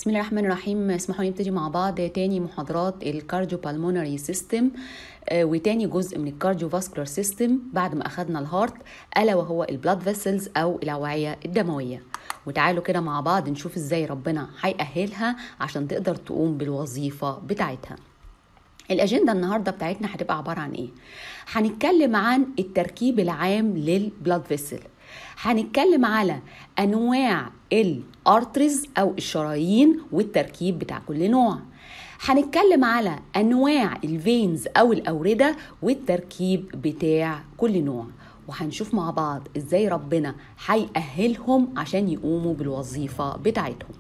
بسم الله الرحمن الرحيم اسمحوا لي نبتدي مع بعض تاني محاضرات الكارديو بالمونري سيستم وتاني جزء من الكارديو فاسكولار سيستم بعد ما اخدنا الهارت الا وهو البلاد فيسلز او الاوعيه الدمويه وتعالوا كده مع بعض نشوف ازاي ربنا هيأهلها عشان تقدر تقوم بالوظيفه بتاعتها الاجنده النهارده بتاعتنا هتبقى عباره عن ايه هنتكلم عن التركيب العام للبلاد فيسل هنتكلم على انواع الارترز او الشرايين والتركيب بتاع كل نوع هنتكلم على انواع الفينز او الاورده والتركيب بتاع كل نوع وهنشوف مع بعض ازاي ربنا هيأهلهم عشان يقوموا بالوظيفه بتاعتهم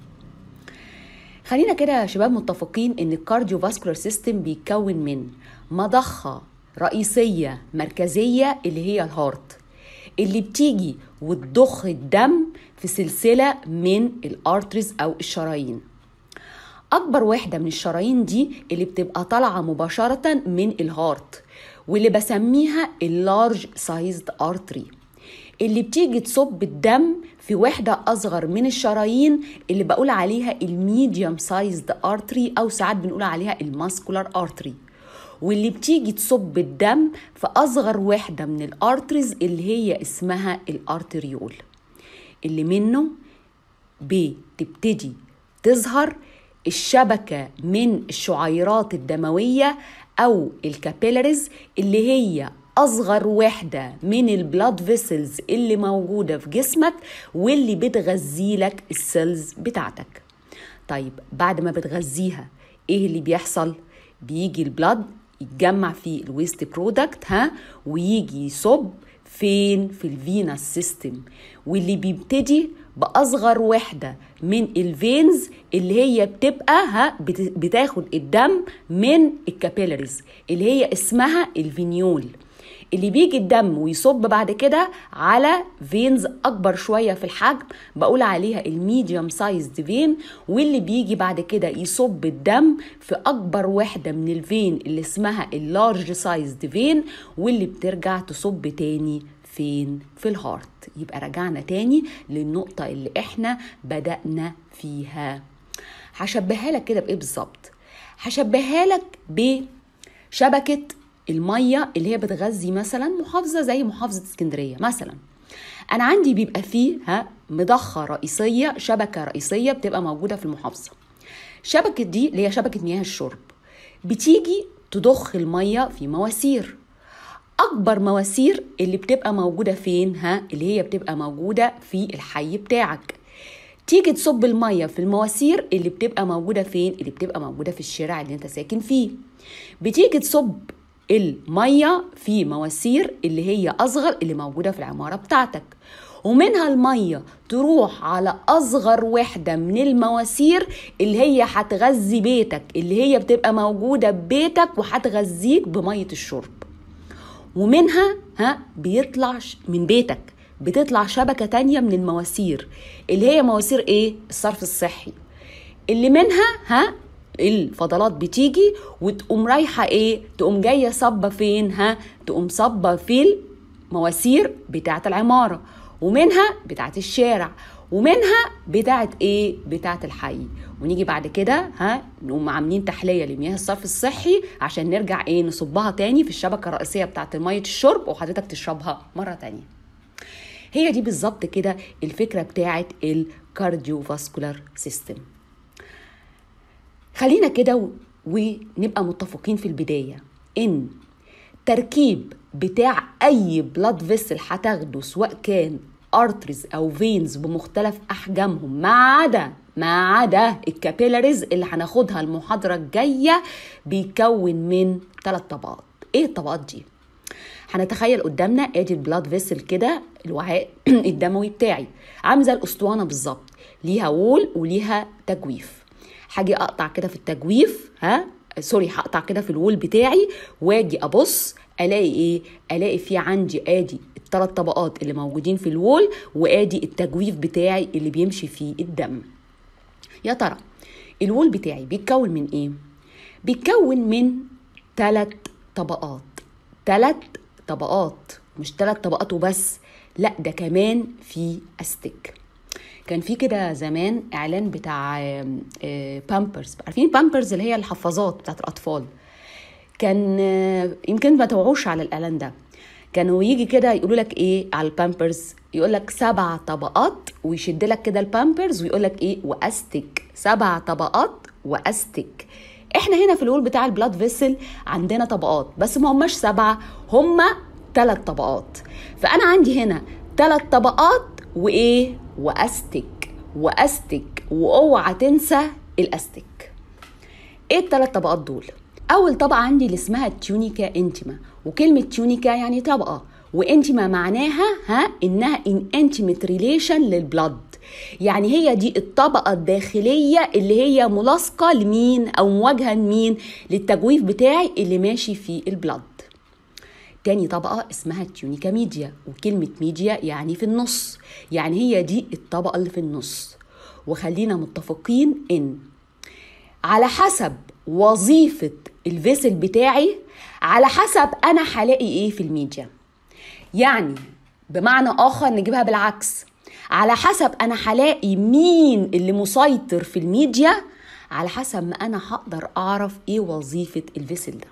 خلينا كده يا شباب متفقين ان الكارديو فاسكولار سيستم بيتكون من مضخه رئيسيه مركزيه اللي هي الهارت اللي بتيجي وتضخ الدم في سلسله من الارترز او الشرايين اكبر وحده من الشرايين دي اللي بتبقى طالعه مباشره من الهارت واللي بسميها اللارج سايزد ارتري اللي بتيجي تصب الدم في وحدة أصغر من الشرايين اللي بقول عليها الميديوم سايزد ارتري أو ساعات بنقول عليها الماسكولار ارتري واللي بتيجي تصب الدم في أصغر وحدة من الارتريز اللي هي اسمها الارتريول اللي منه بتبتدي تظهر الشبكة من الشعيرات الدموية أو الكابيلاريز اللي هي أصغر وحدة من البلاد فيسلز اللي موجودة في جسمك واللي بتغذي لك السيلز بتاعتك طيب بعد ما بتغذيها ايه اللي بيحصل بيجي البلاد يتجمع في الويست برودكت ها ويجي يصب فين في الفينس سيستم واللي بيبتدي باصغر وحده من الفينز اللي هي بتبقى ها بتاخد الدم من الكابيلاريز اللي هي اسمها الفينيول اللي بيجي الدم ويصب بعد كده على فينز اكبر شويه في الحجم بقول عليها الميديوم سايزد فين واللي بيجي بعد كده يصب الدم في اكبر وحده من الفين اللي اسمها اللارج سايزد فين واللي بترجع تصب تاني فين في الهارت يبقى رجعنا تاني للنقطه اللي احنا بدأنا فيها هشبهها لك كده بايه بالظبط هشبهها لك بشبكه الميه اللي هي بتغذي مثلا محافظه زي محافظه اسكندريه مثلا انا عندي بيبقى فيها مضخه رئيسيه شبكه رئيسيه بتبقى موجوده في المحافظه الشبكه دي اللي هي شبكه مياه الشرب بتيجي تضخ الميه في مواسير اكبر مواسير اللي بتبقى موجوده فين ها اللي هي بتبقى موجوده في الحي بتاعك تيجي تصب الميه في المواسير اللي بتبقى موجوده فين اللي بتبقى موجوده في الشارع اللي انت ساكن فيه بتيجي تصب الميه في مواسير اللي هي اصغر اللي موجوده في العماره بتاعتك ومنها الميه تروح على اصغر وحده من المواسير اللي هي هتغذي بيتك اللي هي بتبقى موجوده ببيتك وهتغذيك بميه الشرب ومنها ها بيطلع من بيتك بتطلع شبكه تانية من المواسير اللي هي مواسير ايه الصرف الصحي اللي منها ها الفضلات بتيجي وتقوم رايحه ايه تقوم جايه صبه فين ها تقوم صبه في المواسير بتاعه العماره ومنها بتاعه الشارع ومنها بتاعه ايه بتاعه الحي ونيجي بعد كده ها نقوم عاملين تحليه لمياه الصرف الصحي عشان نرجع ايه نصبها تاني في الشبكه الرئيسيه بتاعه ميه الشرب وحضرتك تشربها مره تانية هي دي بالظبط كده الفكره بتاعه الكارديو فاسكولار سيستم خلينا كده ونبقى متفقين في البدايه ان تركيب بتاع اي بلاد فيسل هتاخده سواء كان ارتريز او فينز بمختلف احجامهم ما عدا ما عدا الكابيلاريز اللي هناخدها المحاضره الجايه بيكون من ثلاث طبقات ايه الطبقات دي هنتخيل قدامنا ادي البلاد فيسل كده الوعاء الدموي بتاعي عامل زي الاسطوانه بالظبط ليها وول وليها تجويف هاجي اقطع كده في التجويف ها سوري هقطع كده في الوول بتاعي واجي ابص الاقي ايه الاقي في عندي ادي الثلاث طبقات اللي موجودين في الوول وادي التجويف بتاعي اللي بيمشي فيه الدم يا ترى الوول بتاعي بيتكون من ايه بيتكون من ثلاث طبقات ثلاث طبقات مش ثلاث طبقات وبس لا ده كمان في استك كان في كده زمان اعلان بتاع بامبرز عارفين بامبرز اللي هي الحفاظات بتاعت الاطفال كان آه، يمكن ما توعوش على الاعلان ده كانوا يجي كده يقولوا لك ايه على البامبرز يقول لك سبع طبقات ويشد لك كده البامبرز ويقول لك ايه واستك سبع طبقات واستك احنا هنا في الول بتاع البلاد فيسل عندنا طبقات بس ما هماش سبعه هما ثلاث طبقات فانا عندي هنا ثلاث طبقات وايه واستك واستك واوعى تنسى الاستك ايه الثلاث طبقات دول اول طبقه عندي اللي اسمها التيونيكا انتيما وكلمه تيونيكا يعني طبقه وانتيما معناها ها انها ان انتيميت ريليشن للبلد يعني هي دي الطبقة الداخلية اللي هي ملاصقة لمين أو مواجهة لمين للتجويف بتاعي اللي ماشي في البلد تاني طبقة اسمها التيونيكا ميديا وكلمة ميديا يعني في النص يعني هي دي الطبقة اللي في النص وخلينا متفقين ان على حسب وظيفة الفيسل بتاعي على حسب انا هلاقي ايه في الميديا يعني بمعنى اخر نجيبها بالعكس على حسب انا هلاقي مين اللي مسيطر في الميديا على حسب ما انا هقدر اعرف ايه وظيفة الفيسل ده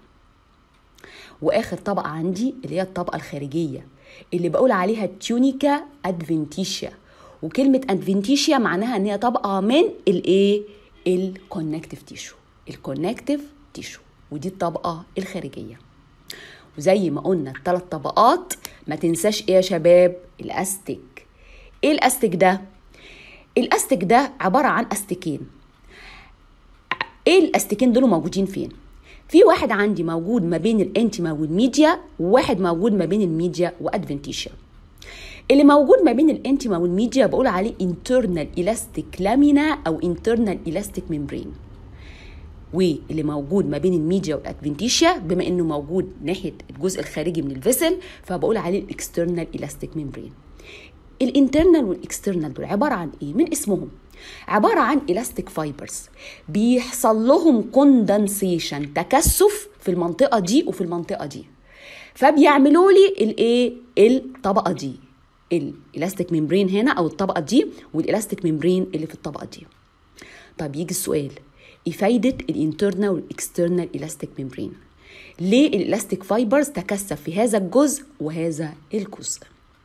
واخر طبقة عندي اللي هي الطبقة الخارجية اللي بقول عليها تيونيكا ادفنتيشيا وكلمة ادفنتيشيا معناها ان هي طبقة من الايه الكونكتيف تيشو الكونكتيف تيشو ودي الطبقة الخارجية وزي ما قلنا الثلاث طبقات ما تنساش ايه يا شباب الاستيك ايه الاستيك ده الاستيك ده عبارة عن استيكين ايه الاستيكين دول موجودين فين في واحد عندي موجود ما بين الانتيما والميديا وواحد موجود ما بين الميديا وادفنتيشيا اللي موجود ما بين الانتيما والميديا بقول عليه internal elastic lamina او internal elastic membrane واللي موجود ما بين الميديا والادفنتيشيا بما انه موجود ناحيه الجزء الخارجي من الفيسل فبقول عليه الاكسترنال elastic membrane الانترنال والاكسترنال دول عباره عن ايه من اسمهم عباره عن elastic فايبرز بيحصل لهم كوندنسيشن تكثف في المنطقه دي وفي المنطقه دي فبيعملوا لي الايه الطبقه دي الالاستيك ميمبرين هنا او الطبقه دي والالاستيك ميمبرين اللي في الطبقه دي طب يجي السؤال ايه فايده الانترنال والاكسترنال الاستيك ميمبرين ليه الالاستيك فايبرز تكثف في هذا الجزء وهذا الجزء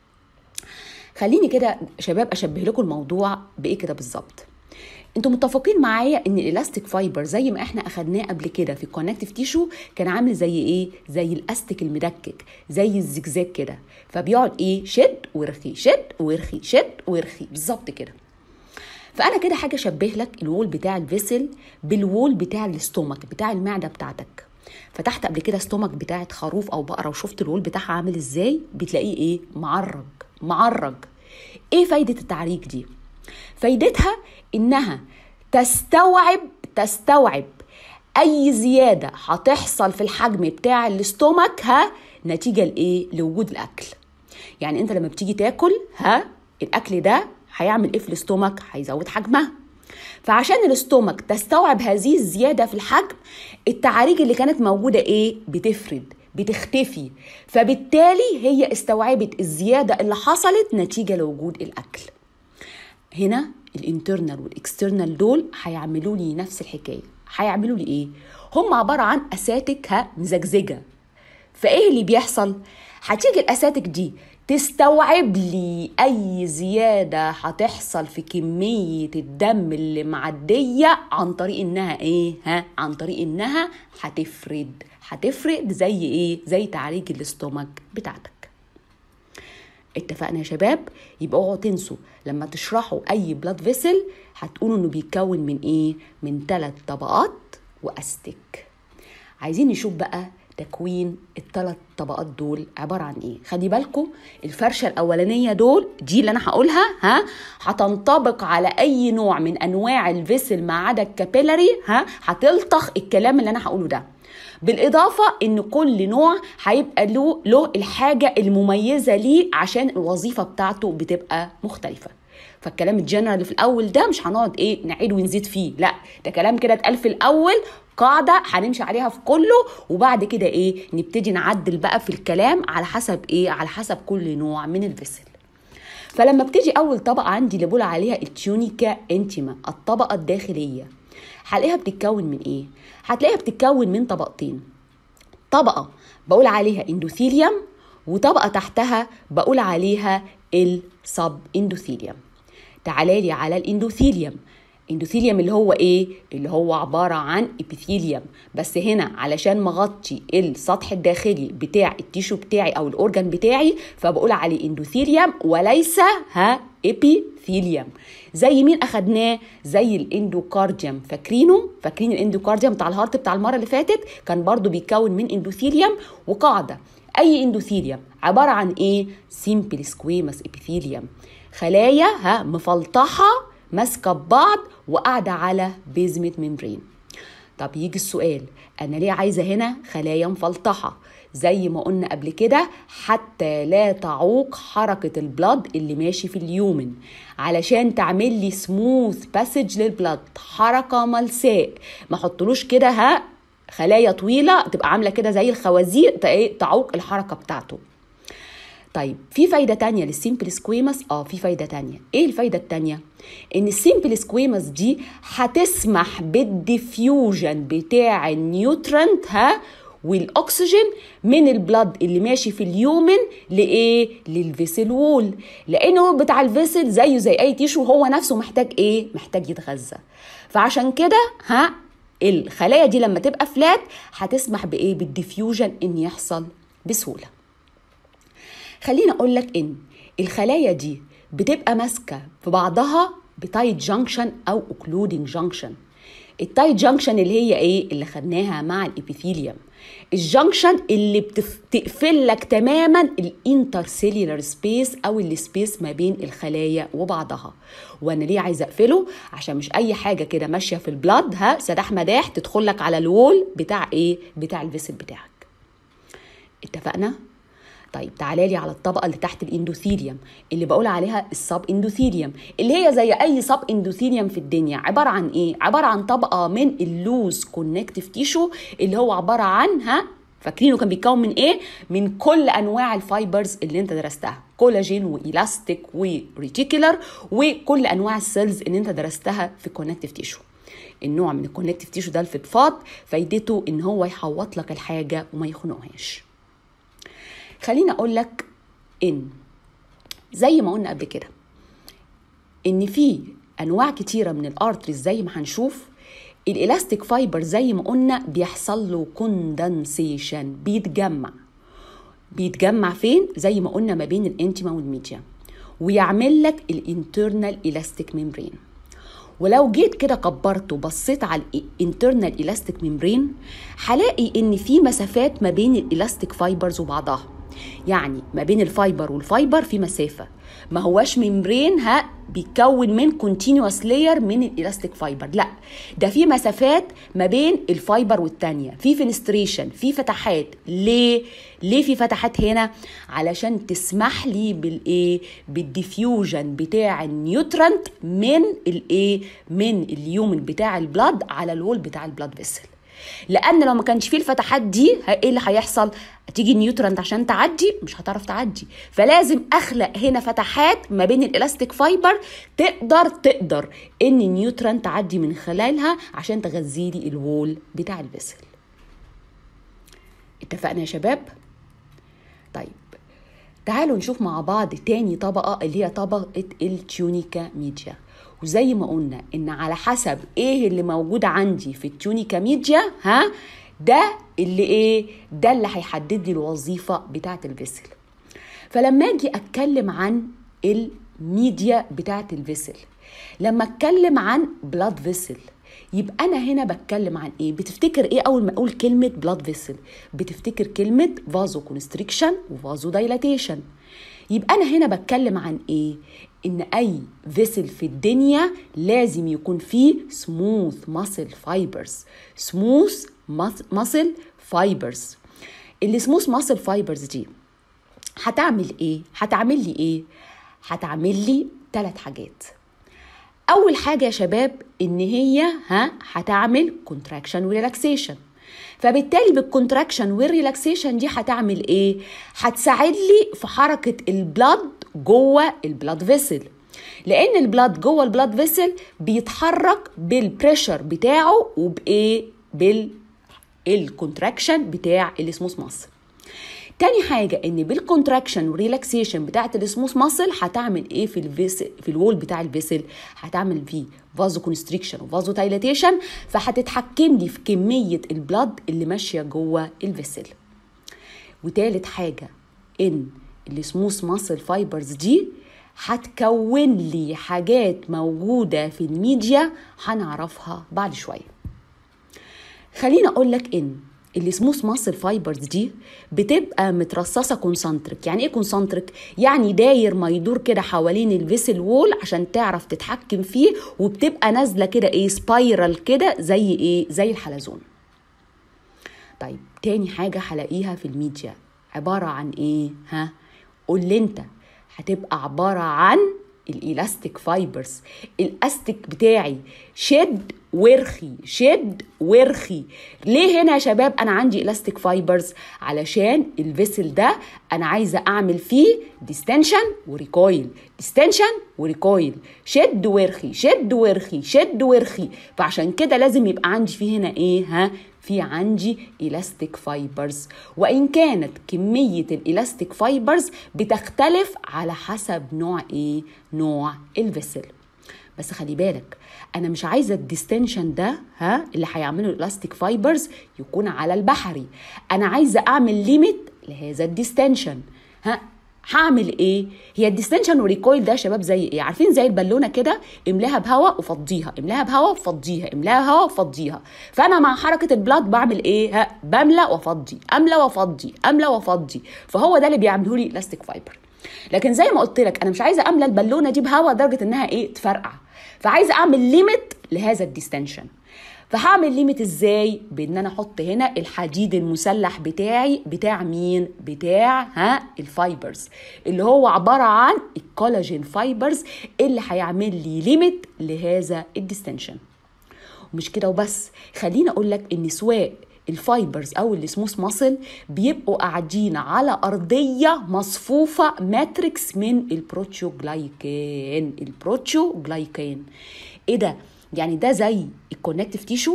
خليني كده شباب اشبه لكم الموضوع بايه كده بالظبط انتوا متفقين معايا ان الالاستيك فايبر زي ما احنا اخدناه قبل كده في الكونكتيف تيشو كان عامل زي ايه زي الاستيك المدكك زي الزجزاج كده فبيقعد ايه شد ويرخي شد ويرخي شد ويرخي بالظبط كده فانا كده حاجه اشبه لك الوول بتاع الفيسل بالوول بتاع الاستومك بتاع المعده بتاعتك فتحت قبل كده استومك بتاعت خروف او بقره وشفت الوول بتاعها عامل ازاي بتلاقيه ايه معرج معرج ايه فايده التعريج دي فايدتها انها تستوعب تستوعب اي زياده هتحصل في الحجم بتاع الاستومك ها نتيجه لايه لوجود الاكل يعني انت لما بتيجي تاكل ها الاكل ده هيعمل ايه في الاستومك هيزود حجمها فعشان الاستومك تستوعب هذه الزياده في الحجم التعاريج اللي كانت موجوده ايه بتفرد بتختفي فبالتالي هي استوعبت الزياده اللي حصلت نتيجه لوجود الاكل هنا الانترنال والاكسترنال دول هيعملوا لي نفس الحكايه هيعملوا لي ايه هم عباره عن اساتك ها مزجزجه فايه اللي بيحصل هتيجي الاساتك دي تستوعب لي اي زياده هتحصل في كميه الدم اللي معديه عن طريق انها ايه ها عن طريق انها هتفرد هتفرد زي ايه زي تعريج الاستومك بتاعتك اتفقنا يا شباب يبقى اوعوا تنسوا لما تشرحوا اي بلاد فيسل هتقولوا انه بيتكون من ايه من ثلاث طبقات واستك عايزين نشوف بقى تكوين الثلاث طبقات دول عباره عن ايه خلي بالكم الفرشه الاولانيه دول دي اللي انا هقولها ها هتنطبق على اي نوع من انواع الفيسل ما عدا الكابيلاري ها هتلطخ الكلام اللي انا هقوله ده بالاضافه ان كل نوع هيبقى له له الحاجه المميزه ليه عشان الوظيفه بتاعته بتبقى مختلفه فالكلام الجنرال اللي في الاول ده مش هنقعد ايه نعيد ونزيد فيه لا ده كلام كده اتقال في الاول قاعده هنمشي عليها في كله وبعد كده ايه نبتدي نعدل بقى في الكلام على حسب ايه على حسب كل نوع من الفيسل فلما بتيجي اول طبقه عندي اللي بقول عليها التيونيكا انتيما الطبقه الداخليه هلاقيها بتتكون من ايه هتلاقيها بتتكون من طبقتين طبقه بقول عليها اندوثيليوم وطبقه تحتها بقول عليها السب اندوثيليوم تعالى لي على الاندوثيليوم اندوثيليوم اللي هو ايه اللي هو عباره عن ابيثيليوم بس هنا علشان مغطي السطح الداخلي بتاع التيشو بتاعي او الاورجان بتاعي فبقول عليه اندوثيليوم وليس ها ابيثيليوم زي مين اخدناه زي الاندوكارديوم فاكرينه فاكرين الاندوكارديوم بتاع الهارت بتاع المره اللي فاتت كان برضو بيتكون من اندوثيليوم وقاعده اي اندوثيليوم عباره عن ايه سيمبل سكويمس ابيثيليوم خلايا ها مفلطحه ماسكه ببعض وقاعده على بيزمنت ممبرين طب يجي السؤال انا ليه عايزه هنا خلايا مفلطحه زي ما قلنا قبل كده حتى لا تعوق حركة البلد اللي ماشي في اليومن علشان تعمل لي سموث باسج للبلد حركة ملساء ما حطلوش كده ها خلايا طويلة تبقى عاملة كده زي الخوازيق تعوق الحركة بتاعته طيب في فايدة تانية للسيمبل سكويمس؟ اه في فايدة تانية، ايه الفايدة التانية؟ ان السيمبل سكويمس دي هتسمح بالديفيوجن بتاع النيوترنت ها والاكسجين من البلد اللي ماشي في اليومن لايه للفيسل وول لانه بتاع الفيسل زيه زي اي تيشو هو نفسه محتاج ايه محتاج يتغذى فعشان كده ها الخلايا دي لما تبقى فلات هتسمح بايه بالديفيوجن ان يحصل بسهوله خليني اقول لك ان الخلايا دي بتبقى ماسكه في بعضها بتايت جانكشن او اوكلودنج جانكشن التايت جانكشن اللي هي ايه اللي خدناها مع الابيثيليوم الجانكشن اللي بتقفل لك تماما الانترسيلولار سبيس او السبيس ما بين الخلايا وبعضها وانا ليه عايزه اقفله عشان مش اي حاجه كده ماشيه في البلاد ها سداح مداح تدخل لك على الوول بتاع ايه بتاع الفيسل بتاعك اتفقنا طيب تعالى لي على الطبقه اللي تحت الاندوثيليوم اللي بقول عليها السب اندوثيليوم اللي هي زي اي سب اندوثيليوم في الدنيا عباره عن ايه عباره عن طبقه من اللوز كونكتيف تيشو اللي هو عباره عنها فاكرينه كان بيتكون من ايه من كل انواع الفايبرز اللي انت درستها كولاجين وايلاستيك وريتيكولار وكل انواع السيلز اللي انت درستها في الكونكتيف تيشو النوع من الكونكتيف تيشو ده الفضفاض فايدته ان هو يحوط لك الحاجه وما يخنقهاش خليني اقول لك ان زي ما قلنا قبل كده ان في انواع كتيره من الارتريز زي ما هنشوف الالاستيك فايبر زي ما قلنا بيحصل له كوندنسيشن بيتجمع بيتجمع فين زي ما قلنا ما بين الانتيما والميديا ويعمل لك الانترنال الاستيك ميمبرين ولو جيت كده كبرت وبصيت على الانترنال الاستيك ميمبرين هلاقي ان في مسافات ما بين الالاستيك فايبرز وبعضها يعني ما بين الفايبر والفايبر في مسافه ما هواش ممبرين ها بيتكون من كونتينوس لاير من الالاستيك فايبر لا ده في مسافات ما بين الفايبر والتانية في فينستريشن في فتحات ليه ليه في فتحات هنا علشان تسمح لي بالايه بالديفيوجن بتاع النيوترنت من الايه من اليومن بتاع البلاد على الوول بتاع البلاد فيسل لان لو ما كانش فيه الفتحات دي ايه اللي هيحصل تيجي نيوترنت عشان تعدي مش هتعرف تعدي فلازم اخلق هنا فتحات ما بين الالاستيك فايبر تقدر تقدر ان النيوترن تعدي من خلالها عشان تغذي لي الوول بتاع الفيسل اتفقنا يا شباب طيب تعالوا نشوف مع بعض تاني طبقة اللي هي طبقة التيونيكا ميديا وزي ما قلنا ان على حسب ايه اللي موجود عندي في التيونيكا ميديا ها ده اللي ايه ده اللي هيحدد لي الوظيفه بتاعه الفيسل فلما اجي اتكلم عن الميديا بتاعه الفيسل لما اتكلم عن بلاد فيسل يبقى انا هنا بتكلم عن ايه بتفتكر ايه اول ما اقول كلمه بلاد فيسل بتفتكر كلمه فازو كونستريكشن وفازو دايلاتيشن يبقى انا هنا بتكلم عن ايه ان اي فيسل في الدنيا لازم يكون فيه سموث ماسل فايبرز سموث ماسل فايبرز السموث ماسل فايبرز دي هتعمل ايه هتعمل لي ايه هتعمل لي ثلاث حاجات اول حاجه يا شباب ان هي ها هتعمل كونتراكشن وريلاكسيشن فبالتالي بالكونتراكشن والريلاكسيشن دي هتعمل ايه هتساعد لي في حركه البلد جوه البلاد فيسل لان البلاد جوه البلاد فيسل بيتحرك بالبريشر بتاعه وبايه بالكونتراكشن بتاع السموث ماسل تاني حاجه ان بالكونتراكشن وريلاكسيشن بتاعه السموث ماسل هتعمل ايه في الفيسل في الوول بتاع الفيسل هتعمل فيه فازو كونستريكشن وفازو دايلاتيشن فهتتحكم لي في كميه البلد اللي ماشيه جوه الفيسل وتالت حاجه ان السموث ماسل فايبرز دي هتكون لي حاجات موجوده في الميديا هنعرفها بعد شويه خليني اقول لك ان السموث ماسل فايبرز دي بتبقى مترصصه كونسنتريك يعني ايه كونسنتريك يعني داير ما يدور كده حوالين الفيسل وول عشان تعرف تتحكم فيه وبتبقى نازله كده ايه سبايرال كده زي ايه زي الحلزون طيب تاني حاجه هلاقيها في الميديا عباره عن ايه ها قول لي انت هتبقى عباره عن الالاستيك فايبرز الاستيك بتاعي شد ورخي شد ورخي ليه هنا يا شباب انا عندي الاستيك فايبرز علشان الفيسل ده انا عايزه اعمل فيه ديستنشن وريكويل ديستنشن وريكويل شد ورخي شد ورخي شد ورخي فعشان كده لازم يبقى عندي فيه هنا ايه ها في عندي الاستيك فايبرز وان كانت كميه الالاستيك فايبرز بتختلف على حسب نوع ايه نوع الفيسل بس خلي بالك انا مش عايزه الديستنشن ده ها اللي هيعمله الالاستيك فايبرز يكون على البحري انا عايزه اعمل ليميت لهذا الديستنشن ها هعمل ايه هي الديستنشن والريكويل ده يا شباب زي ايه عارفين زي البالونه كده املاها بهواء وفضيها املاها بهواء وفضيها املاها هواء وفضيها فانا مع حركه البلاد بعمل ايه ها بملى وافضي املى وافضي املى وافضي فهو ده اللي بيعمله لي الاستيك فايبر لكن زي ما قلت لك انا مش عايزه املى البالونه دي بهواء لدرجه انها ايه تفرقع فعايزه اعمل ليميت لهذا الديستنشن فهعمل ليميت ازاي بان انا احط هنا الحديد المسلح بتاعي بتاع مين بتاع ها الفايبرز اللي هو عباره عن الكولاجين فايبرز اللي هيعمل لي ليميت لهذا الديستنشن ومش كده وبس خليني اقول لك ان سواء الفايبرز او السموث ماسل بيبقوا قاعدين على ارضيه مصفوفه ماتريكس من البروتيوجلايكان البروتيوجلايكان ايه ده يعني ده زي الكونكتيف تيشو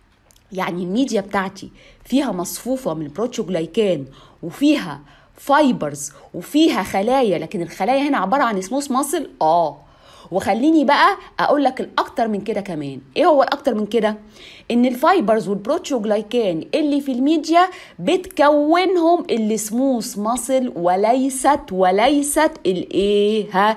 يعني الميديا بتاعتي فيها مصفوفه من البروتيوجلايكان وفيها فايبرز وفيها خلايا لكن الخلايا هنا عباره عن سموث ماسل اه وخليني بقى اقول لك الاكتر من كده كمان ايه هو الاكتر من كده ان الفايبرز والبروتيوجلايكان اللي في الميديا بتكونهم السموث ماسل وليست وليست الايه ها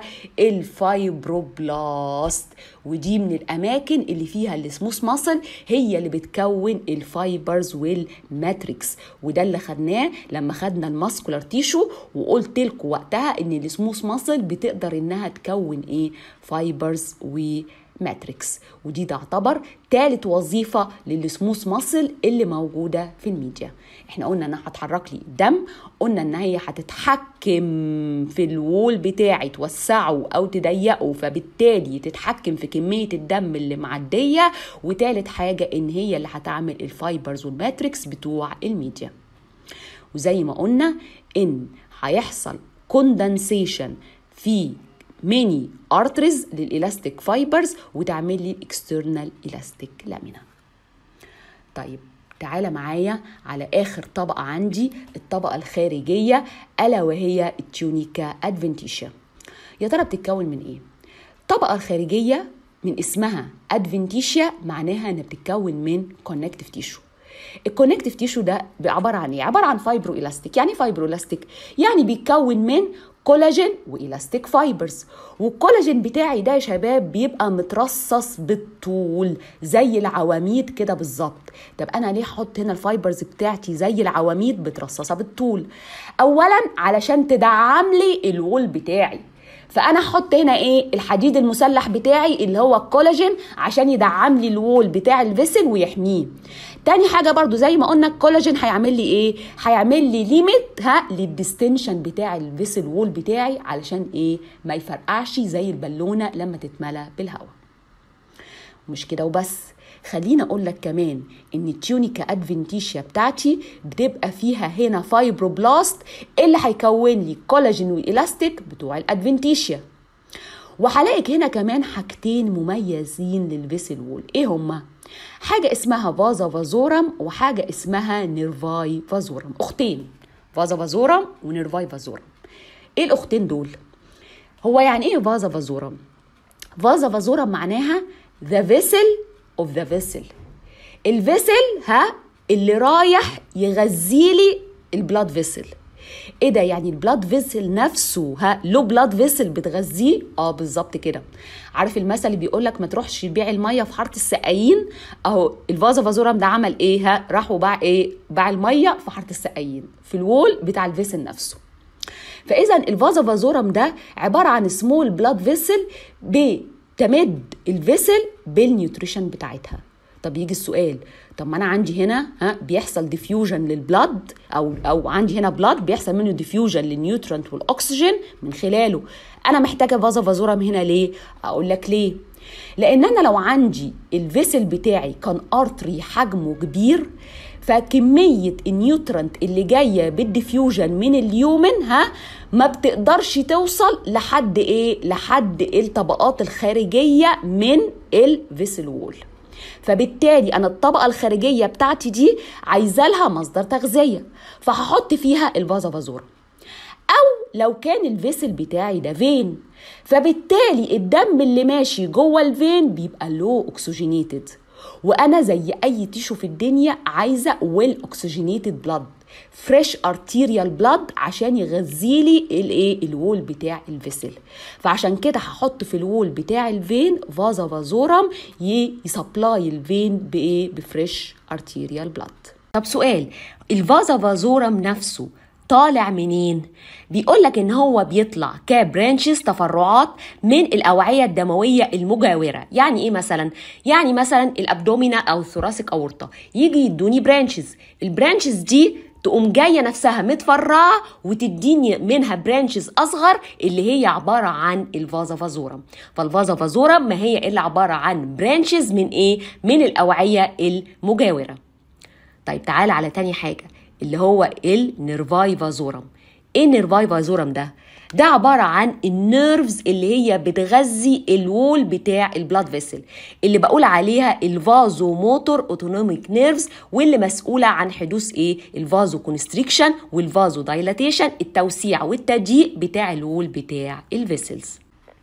الفايبروبلاست ودي من الاماكن اللي فيها السموث ماسل هي اللي بتكون الفايبرز والماتريكس وده اللي خدناه لما خدنا الماسكولار تيشو وقلت لكم وقتها ان السموث ماسل بتقدر انها تكون ايه فايبرز و ماتريكس ودي تعتبر تالت وظيفة للسموث ماسل اللي موجودة في الميديا احنا قلنا انها هتحرك لي الدم قلنا ان هي هتتحكم في الوول بتاعي توسعه او تضيقه فبالتالي تتحكم في كمية الدم اللي معدية وتالت حاجة ان هي اللي هتعمل الفايبرز والماتريكس بتوع الميديا وزي ما قلنا ان هيحصل كوندنسيشن في ميني ارتريز للالاستيك فايبرز وتعمل لي الاكسترنال الاستيك لامينا طيب تعالى معايا على اخر طبقه عندي الطبقه الخارجيه الا وهي التيونيكا ادفنتيشيا يا ترى بتتكون من ايه الطبقه الخارجيه من اسمها ادفنتيشيا معناها انها بتتكون من كونكتيف تيشو الكونكتيف تيشو ده عباره عن ايه عباره عن فايبرو الاستيك يعني فايبرو الاستيك يعني بيتكون من كولاجين والاستيك فايبرز والكولاجين بتاعي ده يا شباب بيبقى مترصص بالطول زي العواميد كده بالظبط طب انا ليه احط هنا الفايبرز بتاعتي زي العواميد مترصصه بالطول اولا علشان تدعم لي الوول بتاعي فانا احط هنا ايه الحديد المسلح بتاعي اللي هو الكولاجين عشان يدعم لي الوول بتاع الفيسل ويحميه تاني حاجه برضو زي ما قلنا الكولاجين هيعمل لي ايه هيعمل لي ليميت ها للديستنشن بتاع الفيسل وول بتاعي علشان ايه ما يفرقعش زي البالونه لما تتملى بالهواء مش كده وبس خليني اقول لك كمان ان التيونيكا ادفنتيشيا بتاعتي بتبقى فيها هنا فايبروبلاست اللي هيكون لي كولاجين والاستيك بتوع الادفنتيشيا وهلاقي هنا كمان حاجتين مميزين للفيسل وول ايه هما حاجة اسمها فازا فازورم وحاجة اسمها نيرفاي فازورم اختين فازا فازورم ونيرفاي فازورم ايه الاختين دول هو يعني ايه فازا فازورم فازا فازورم معناها the vessel of the vessel الفيسل ها اللي رايح يغذيلي البلاد فيسل ايه ده يعني البلاد فيسل نفسه ها له بلاد فيسل بتغذيه اه بالظبط كده عارف المثل اللي بيقول لك ما تروحش تبيع الميه في حاره السقايين اهو الفازا فازورم ده عمل ايه ها راح وباع ايه باع الميه في حاره السقايين في الوول بتاع الفيسل نفسه فاذا الفازا فازورم ده عباره عن سمول بلاد فيسل بتمد الفيسل بالنيوتريشن بتاعتها طب يجي السؤال طب ما انا عندي هنا ها بيحصل ديفيوجن للبلاد او او عندي هنا بلاد بيحصل منه ديفيوجن للنيوترنت والاكسجين من خلاله انا محتاجه فازا فازورم هنا ليه اقول لك ليه لان انا لو عندي الفيسل بتاعي كان ارتري حجمه كبير فكمية النيوترنت اللي جاية بالديفيوجن من اليومن ها ما بتقدرش توصل لحد ايه لحد الطبقات الخارجية من الفيسل وول فبالتالي انا الطبقه الخارجيه بتاعتي دي عايزه لها مصدر تغذيه فهحط فيها الفازا فازورا او لو كان الفيسل بتاعي ده فين فبالتالي الدم اللي ماشي جوه الفين بيبقى لو اكسجينيتد وانا زي اي تيشو في الدنيا عايزه ويل اوكسجينيتد بلاد فريش ارتيريال بلاد عشان يغذيلي الايه الوول بتاع الفيسل فعشان كده هحط في الوول بتاع الفين فازا فازورم يسبلاي الفين بايه بفريش ارتيريال بلاد طب سؤال الفازا فازورم نفسه طالع منين؟ بيقول لك ان هو بيطلع كبرانشز تفرعات من الاوعيه الدمويه المجاوره، يعني ايه مثلا؟ يعني مثلا الابدومينا او الثوراسيك اورطه يجي يدوني برانشز، البرانشز دي تقوم جايه نفسها متفرعه وتديني منها برانشز اصغر اللي هي عباره عن الفازا فازورم فالفازا فازورم ما هي الا عباره عن برانشز من ايه من الاوعيه المجاوره طيب تعالى على تاني حاجه اللي هو النيرفاي فازورم ايه النيرفاي فازورم ده ده عبارة عن النيرفز اللي هي بتغذي الوول بتاع البلاد فيسل اللي بقول عليها الفازو موتور اوتونوميك نيرفز واللي مسؤولة عن حدوث ايه الفازو كونستريكشن والفازو دايلاتيشن التوسيع والتضييق بتاع الوول بتاع الفيسلز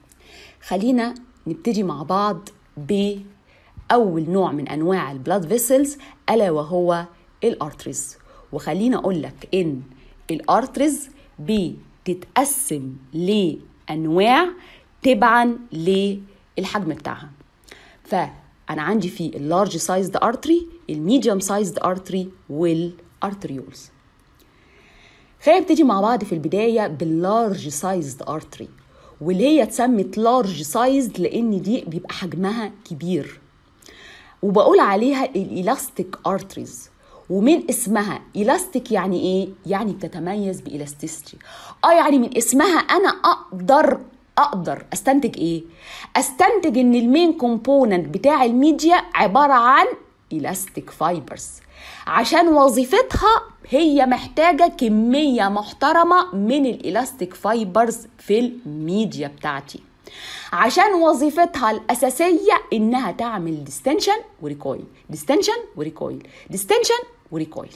خلينا نبتدي مع بعض بأول نوع من أنواع البلاد فيسلز ألا وهو الارتريز وخليني أقول لك إن الارتريز بتتقسم لأنواع تبعا للحجم بتاعها فأنا عندي في اللارج سايزد ارتري الميديوم سايزد ارتري والارتريولز خلينا نبتدي مع بعض في البداية باللارج سايزد ارتري واللي هي اتسمت لارج سايزد لان دي بيبقى حجمها كبير وبقول عليها الالاستيك ارتريز ومن اسمها الاستيك يعني ايه يعني بتتميز بالاستيستي اه يعني من اسمها انا اقدر اقدر استنتج ايه استنتج ان المين كومبوننت بتاع الميديا عباره عن الاستيك فايبرز عشان وظيفتها هي محتاجة كمية محترمة من الإلاستيك فايبرز في الميديا بتاعتي عشان وظيفتها الأساسية إنها تعمل ديستنشن وريكويل ديستنشن وريكويل ديستنشن وريكويل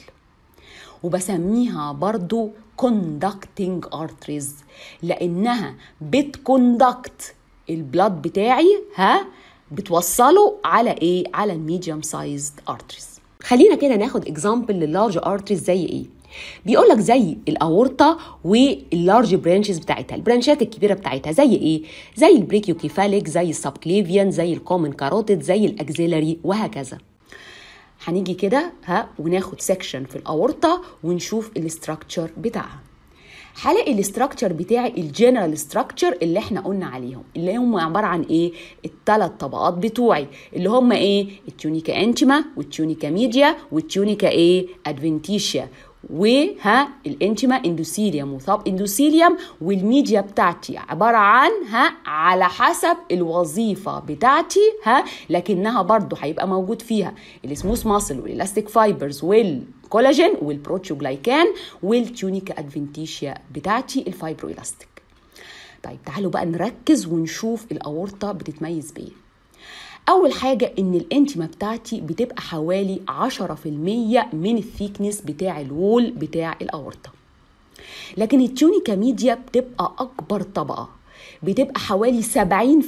وبسميها برضو conducting arteries لأنها بتكوندكت البلاد بتاعي ها بتوصله على ايه على الميديوم سايزد ارتريز خلينا كده ناخد اكزامبل لللارج ارتريز زي ايه بيقول لك زي الاورطه واللارج برانشز بتاعتها البرانشات الكبيره بتاعتها زي ايه زي البريكيوكيفاليك زي السبكليفيان زي الكومن كاروتيد زي الاكزيلاري وهكذا هنيجي كده ها وناخد سيكشن في الاورطه ونشوف الاستراكشر بتاعها هلاقي الاستراكشر بتاعي الجنرال ستراكشر اللي احنا قلنا عليهم اللي هم عباره عن ايه الثلاث طبقات بتوعي اللي هم ايه التيونيكا انتيما والتيونيكا ميديا والتيونيكا ايه ادفنتيشيا وها الانتما اندوثيليوم وثاب اندوثيليوم والميديا بتاعتي عباره عن ها على حسب الوظيفه بتاعتي ها لكنها برضو هيبقى موجود فيها السموث ماسل والالاستيك فايبرز والكولاجين والبروتيوجلايكان والتيونيكا ادفنتيشيا بتاعتي الفايبرويلاستيك طيب تعالوا بقى نركز ونشوف الاورطه بتتميز بايه اول حاجه ان الانتما بتاعتي بتبقى حوالي 10% من الثيكنس بتاع الوول بتاع الاورطه لكن التيونيكا ميديا بتبقى اكبر طبقه بتبقى حوالي 70%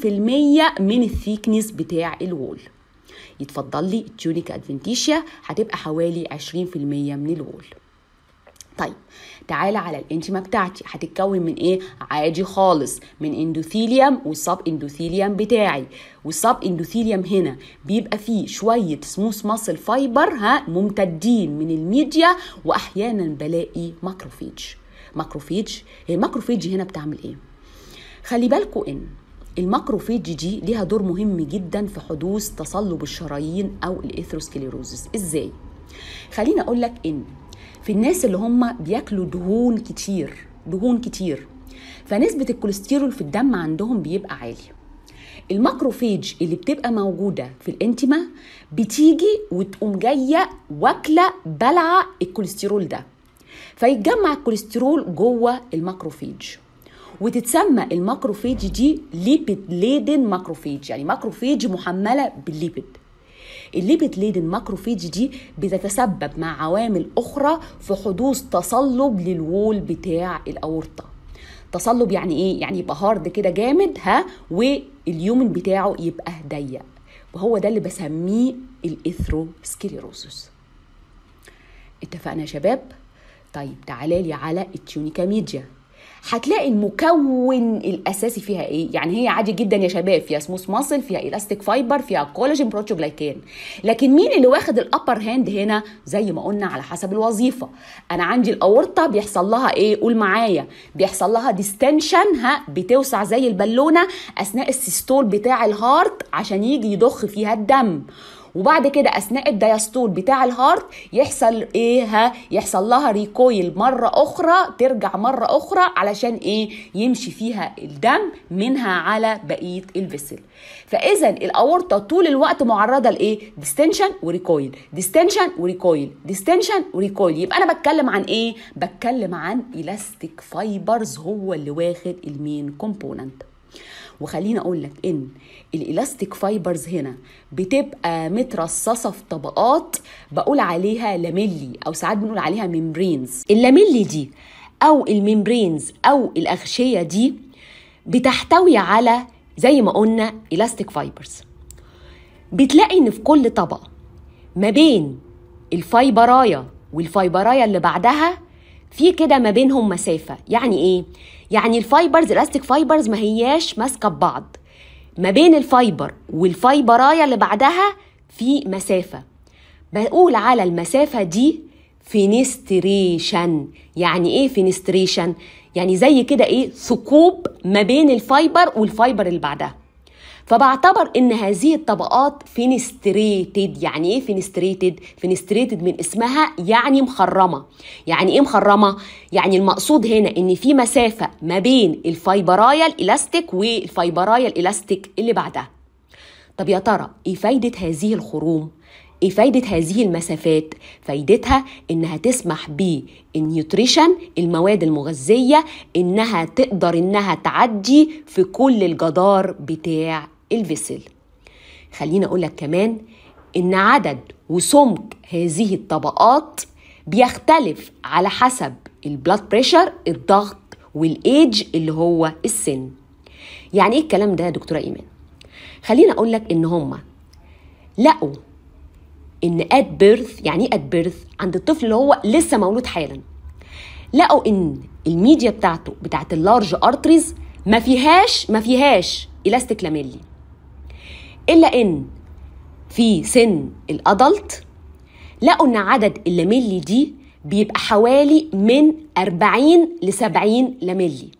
من الثيكنس بتاع الوول يتفضل لي التيونيكا ادفنتيشيا هتبقى حوالي 20% من الوول طيب تعالى على الانتما بتاعتي هتتكون من ايه عادي خالص من اندوثيليوم والسب اندوثيليوم بتاعي والسب اندوثيليوم هنا بيبقى فيه شويه سموث ماسل فايبر ها ممتدين من الميديا واحيانا بلاقي ماكروفيج ماكروفيج هي الماكروفيج هنا بتعمل ايه خلي بالكوا ان الماكروفيج دي ليها دور مهم جدا في حدوث تصلب الشرايين او الاثروسكليروزس ازاي خليني اقول لك ان في الناس اللي هم بياكلوا دهون كتير دهون كتير فنسبة الكوليسترول في الدم عندهم بيبقى عالي الماكروفيج اللي بتبقى موجودة في الانتما بتيجي وتقوم جاية واكلة بلعة الكوليسترول ده فيتجمع الكوليسترول جوه الماكروفيج وتتسمى الماكروفيج دي ليبيد ليدن ماكروفيج يعني ماكروفيج محملة بالليبيد الليبيد ليدن ماكروفيج دي بتتسبب مع عوامل اخرى في حدوث تصلب للوول بتاع الاورطه تصلب يعني ايه يعني يبقى هارد كده جامد ها واليومن بتاعه يبقى ضيق وهو ده اللي بسميه الاثروسكليروسس اتفقنا يا شباب طيب تعالى لي على التيونيكا ميديا هتلاقي المكون الاساسي فيها ايه يعني هي عادي جدا يا شباب فيها سموث ماسل فيها الاستيك فايبر فيها كولاجين بروتيوجلايكان لكن مين اللي واخد الابر هاند هنا زي ما قلنا على حسب الوظيفه انا عندي الاورطه بيحصل لها ايه قول معايا بيحصل لها ديستنشن ها بتوسع زي البالونه اثناء السيستول بتاع الهارت عشان يجي يضخ فيها الدم وبعد كده اثناء الدياستول بتاع الهارت يحصل ايه ها يحصل لها ريكويل مره اخرى ترجع مره اخرى علشان ايه يمشي فيها الدم منها على بقيه الفيسل فاذا الاورطه طول الوقت معرضه لايه ديستنشن وريكويل ديستنشن وريكويل ديستنشن وريكويل يبقى انا بتكلم عن ايه بتكلم عن الاستيك فايبرز هو اللي واخد المين كومبوننت وخليني اقول لك ان الالاستيك فايبرز هنا بتبقى مترصصه في طبقات بقول عليها لاميلي او ساعات بنقول عليها ميمبرينز اللاميلي دي او الميمبرينز او الاغشيه دي بتحتوي على زي ما قلنا الاستيك فايبرز بتلاقي ان في كل طبقه ما بين الفايبرايا والفايبرايا اللي بعدها في كده ما بينهم مسافه يعني ايه يعني الفايبرز الاستيك فايبرز ما هياش ماسكه ببعض ما بين الفايبر والفايبرايا اللي بعدها في مسافه بقول على المسافه دي فينستريشن يعني ايه فينستريشن يعني زي كده ايه ثقوب ما بين الفايبر والفايبر اللي بعدها فبعتبر ان هذه الطبقات فينستريتد يعني ايه فينستريتد فينستريتد من اسمها يعني مخرمه يعني ايه مخرمه يعني المقصود هنا ان في مسافه ما بين الفايبرايا الالاستيك والفايبرايا الالاستيك اللي بعدها طب يا ترى ايه فايده هذه الخروم ايه فايدة هذه المسافات؟ فايدتها انها تسمح بالنيوتريشن المواد المغذية انها تقدر انها تعدي في كل الجدار بتاع الفيسل خليني اقول لك كمان ان عدد وسمك هذه الطبقات بيختلف على حسب البلاد بريشر الضغط والايدج اللي هو السن يعني ايه الكلام ده يا دكتوره ايمان خليني اقول لك ان هما لقوا ان ات بيرث يعني ايه ات بيرث عند الطفل اللي هو لسه مولود حالا لقوا ان الميديا بتاعته بتاعت اللارج ارتريز ما فيهاش ما فيهاش الاستيك لاميلي الا ان في سن الادلت لقوا ان عدد اللاميلي دي بيبقى حوالي من 40 ل 70 لاميلي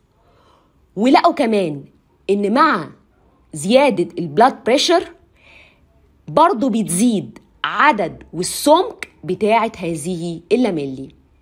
ولقوا كمان ان مع زياده البلاد بريشر برضه بتزيد عدد والسمك بتاعه هذه اللاميلي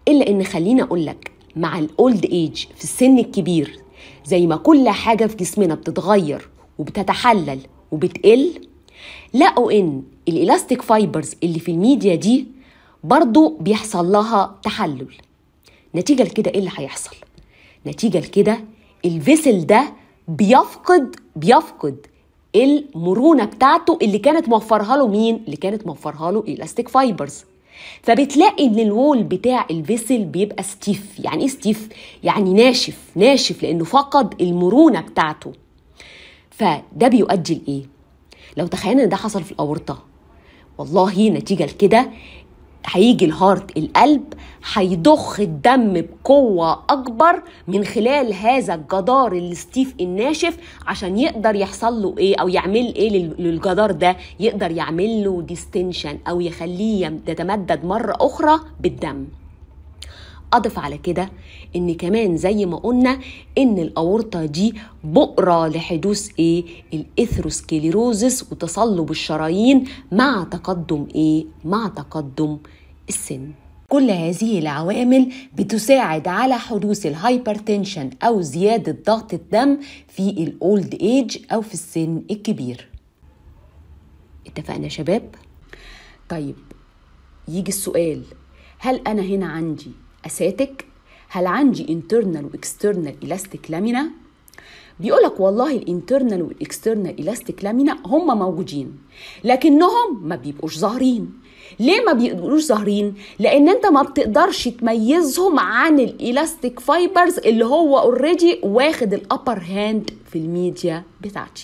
الا ان خليني اقول لك مع الاولد ايج في السن الكبير زي ما كل حاجه في جسمنا بتتغير وبتتحلل وبتقل لقوا ان الالاستيك فايبرز اللي في الميديا دي برضو بيحصل لها تحلل نتيجه لكده ايه اللي هيحصل نتيجه لكده الفيسل ده بيفقد بيفقد المرونه بتاعته اللي كانت موفرها له مين اللي كانت موفرها له الاستيك فايبرز فبتلاقي ان الوول بتاع الفيسل بيبقى ستيف يعني ايه ستيف يعني ناشف ناشف لانه فقد المرونه بتاعته فده بيؤدي لايه لو تخيلنا ان ده حصل في الاورطه والله نتيجه لكده هيجي الهارت القلب هيضخ الدم بقوة أكبر من خلال هذا الجدار الستيف الناشف عشان يقدر يحصل له إيه أو يعمل إيه للجدار ده يقدر يعمل له ديستنشن أو يخليه يتمدد مرة أخرى بالدم اضف على كده ان كمان زي ما قلنا ان الاورطه دي بؤره لحدوث ايه الاثروسكليروزس وتصلب الشرايين مع تقدم ايه مع تقدم السن كل هذه العوامل بتساعد على حدوث الهايبرتنشن او زياده ضغط الدم في الاولد ايج او في السن الكبير اتفقنا يا شباب طيب يجي السؤال هل انا هنا عندي اساتك هل عندي internal واكسترنال الاستيك لامينا بيقولك والله الانترنال والاكسترنال الاستيك لامينا هم موجودين لكنهم ما بيبقوش ظاهرين ليه ما بيبقوش ظاهرين لان انت ما بتقدرش تميزهم عن الالاستيك فايبرز اللي هو اوريدي واخد الابر هاند في الميديا بتاعتي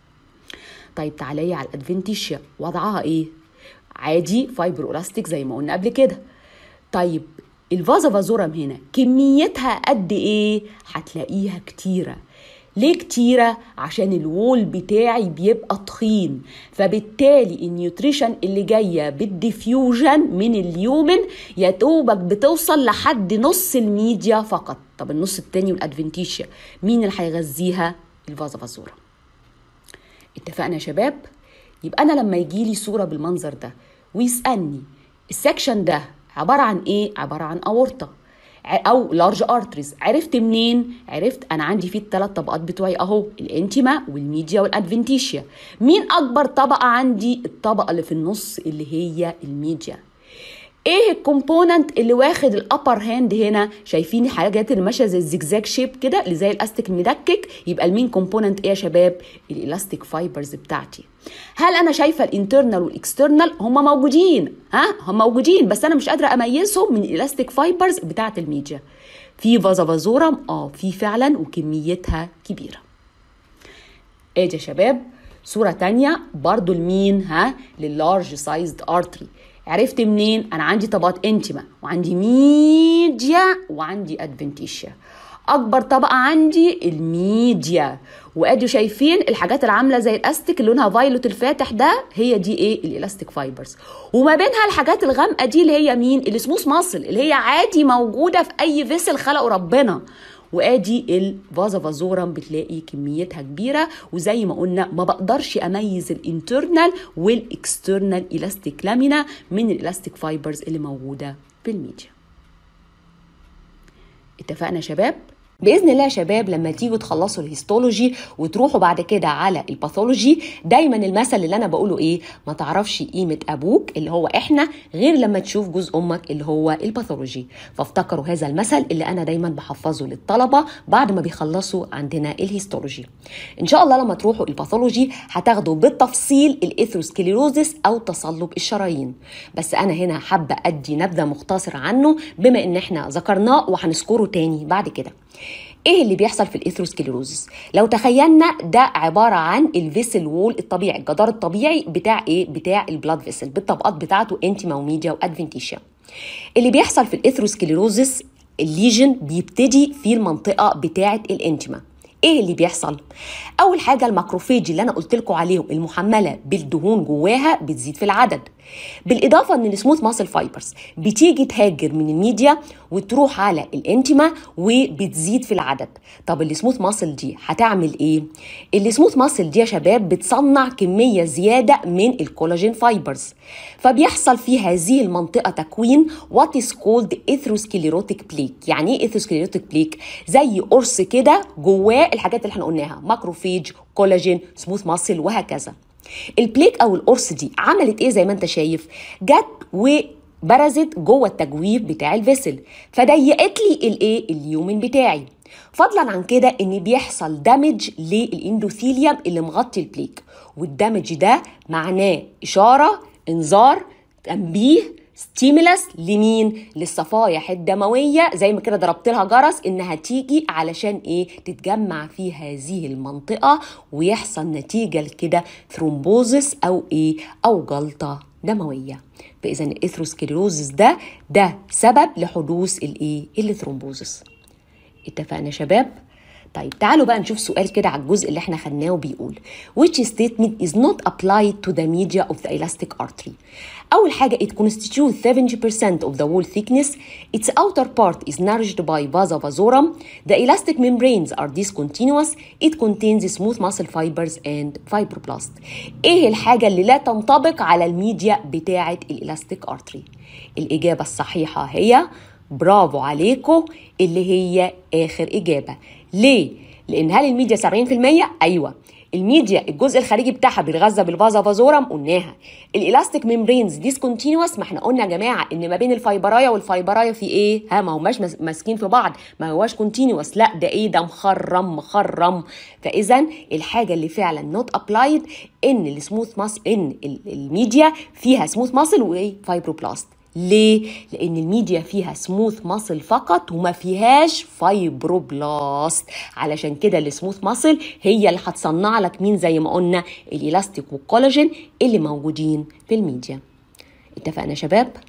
طيب تعالي على الادفنتيشيا وضعها ايه عادي فايبر الاستيك زي ما قلنا قبل كده طيب الفازا فازورم هنا كميتها قد ايه هتلاقيها كتيره ليه كتيرة؟ عشان الوول بتاعي بيبقى تخين فبالتالي النيوتريشن اللي جاية بالديفيوجن من اليومن يا دوبك بتوصل لحد نص الميديا فقط طب النص التاني والادفنتيشيا مين اللي هيغذيها؟ الفازا فازورا اتفقنا يا شباب؟ يبقى انا لما يجيلي صورة بالمنظر ده ويسألني السكشن ده عبارة عن ايه؟ عبارة عن اورطة او لارج ارتريز عرفت منين عرفت انا عندي فيه الثلاث طبقات بتوعي اهو الانتيما والميديا والادفنتيشيا مين اكبر طبقه عندي الطبقه اللي في النص اللي هي الميديا ايه الكومبوننت اللي واخد الابر هاند هنا شايفين الحاجات اللي ماشيه زي الزجزاج شيب كده اللي زي الاستيك المدكك يبقى المين كومبوننت ايه يا شباب الالاستيك فايبرز بتاعتي هل انا شايفه الانترنال والاكسترنال هم موجودين ها هم موجودين بس انا مش قادره اميزهم من الالاستيك فايبرز بتاعه الميديا في فازافازورم اه في فعلا وكميتها كبيره ادي يا شباب صوره تانية برضو لمين ها لللارج سايزد ارتري عرفت منين انا عندي طبقات انتما وعندي ميديا وعندي ادفنتيشيا اكبر طبقه عندي الميديا وادي شايفين الحاجات اللي عامله زي الاستيك اللي لونها فايلوت الفاتح ده هي دي ايه الالاستيك فايبرز وما بينها الحاجات الغامقه دي اللي هي مين السموث ماسل اللي هي عادي موجوده في اي فيسل خلقه ربنا وادي الفازا فازورم بتلاقي كميتها كبيره وزي ما قلنا ما بقدرش اميز الانترنال والاكسترنال الاستيك لامينا من الالاستيك فايبرز اللي موجوده في الميديا اتفقنا يا شباب باذن الله يا شباب لما تيجوا تخلصوا الهيستولوجي وتروحوا بعد كده على الباثولوجي دايما المثل اللي انا بقوله ايه ما تعرفش قيمه ابوك اللي هو احنا غير لما تشوف جزء امك اللي هو الباثولوجي فافتكروا هذا المثل اللي انا دايما بحفظه للطلبه بعد ما بيخلصوا عندنا الهيستولوجي ان شاء الله لما تروحوا الباثولوجي هتاخدوا بالتفصيل الاثروسكليروزس او تصلب الشرايين بس انا هنا حابه ادي نبذه مختصره عنه بما ان احنا ذكرناه وهنذكره تاني بعد كده ايه اللي بيحصل في الاثروسكليروزس لو تخيلنا ده عباره عن الفيسل وول الطبيعي الجدار الطبيعي بتاع ايه بتاع البلاد فيسل بالطبقات بتاعته انتيما وميديا وادفنتيشيا اللي بيحصل في الاثروسكليروزس الليجن بيبتدي في المنطقه بتاعه الانتيما ايه اللي بيحصل اول حاجه الماكروفيج اللي انا قلت لكم عليهم المحمله بالدهون جواها بتزيد في العدد بالاضافه ان السموث ماسل فايبرز بتيجي تهاجر من الميديا وتروح على الانتما وبتزيد في العدد طب السموث ماسل دي هتعمل ايه السموث ماسل دي يا شباب بتصنع كميه زياده من الكولاجين فايبرز فبيحصل في هذه المنطقه تكوين وات از كولد اثروسكليروتيك بليك يعني ايه اثروسكليروتيك بليك زي قرص كده جواه الحاجات اللي احنا قلناها ماكروفيج كولاجين سموث ماسل وهكذا البليك او القرص دي عملت ايه زي ما انت شايف جت وبرزت جوه التجويف بتاع الفيسل فضيقت لي الايه اليومن بتاعي فضلا عن كده ان بيحصل دامج للاندوثيليوم اللي مغطي البليك والدامج ده معناه اشاره انذار تنبيه ستيمولس لمين للصفايح الدمويه زي ما كده ضربت لها جرس انها تيجي علشان ايه تتجمع في هذه المنطقه ويحصل نتيجه لكده ثرومبوزس او ايه او جلطه دمويه فاذا الاثروسكليروزس ده ده سبب لحدوث الايه الثرومبوزس اتفقنا يا شباب طيب تعالوا بقى نشوف سؤال كده على الجزء اللي احنا خدناه بيقول which statement is not applied to the media of the elastic artery أول حاجة it constitutes 70% of the wall thickness its outer part is nourished by vasa vasorum the elastic membranes are discontinuous it contains smooth muscle fibers and fibroblast ايه الحاجة اللي لا تنطبق على الميديا بتاعة الالاستيك artery الإجابة الصحيحة هي برافو عليكم اللي هي آخر إجابة ليه؟ لأن هل الميديا 70%؟ أيوة الميديا الجزء الخارجي بتاعها بيتغذى بالفازا فازورم قلناها الالاستيك ميمبرينز ديسكونتينوس ما احنا قلنا يا جماعه ان ما بين الفايبرايا والفايبرايا في ايه ها ما هماش ماسكين في بعض ما هواش كونتينوس لا ده ايه ده مخرم مخرم فاذا الحاجه اللي فعلا نوت ابلايد ان السموث ماس ان الميديا فيها سموث ماسل وايه فايبروبلاست ليه؟ لأن الميديا فيها سموث ماسل فقط وما فيهاش فايبروبلاست علشان كده السموث ماسل هي اللي هتصنع لك مين زي ما قلنا الإلاستيك والكولاجين اللي موجودين في الميديا اتفقنا يا شباب؟